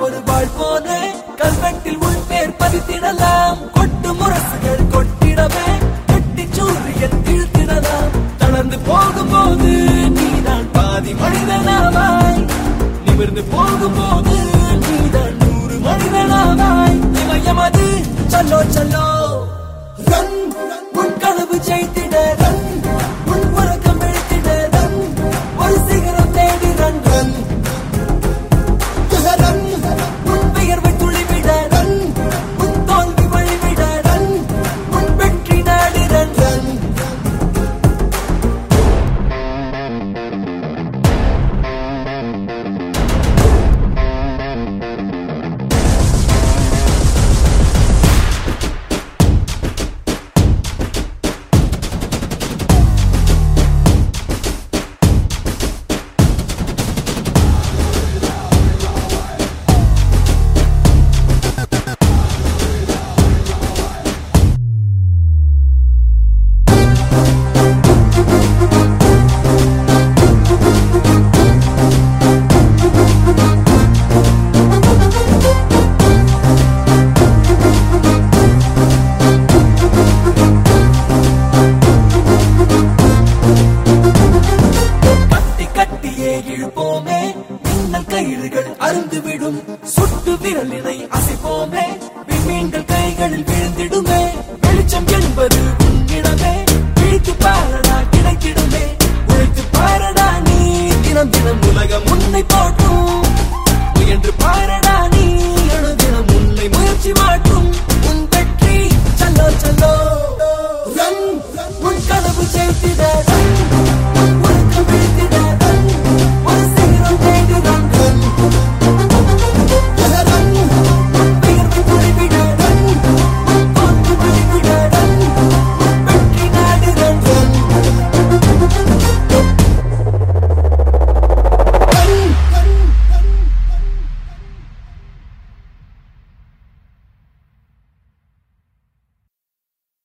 ஒரு வாழ் போல கல்வெட்டில் உள் பேர் பதித்திடலாம் கொட்டு முரசுகள் கொட்டிடவே கட்டி சூரியன் இழுத்திடலாம் தளர்ந்து போகும்போது நீதான் பாதி மனிதனாவாய் நிமிர்ந்து போகும்போது நீதான் நூறு மனிதனாவாய் இமயமது சல்லோ சல்லோ ரன் உன் கனவு ஜெயித்திட ரன் உன் உறக்கம் எழுத்திட ரன் ஒரு சிகரம் தேடி ரன் ரன் ரன் உன் பெயர்வை துளிவிட ரன் உன் தோல்வி வழிவிட ரன் உன் வெற்றி நாடி ரன் ரன் கட்டி கட்டியே இழுப்போமே மின்னல் கயிறுகள் அருந்துவிடும் சுட்டு விரலினை அசைப்போமே விண்மீன்கள் கைகளில் விழுந்திடுமே வெளிச்சம் என்பது உன்னிடமே விழித்து பாரடா கிடைத்திடுமே உழைத்து பாரடா நீ தினம் தினம் உலகம் உன்னை போற்றும் முயன்று பாரடா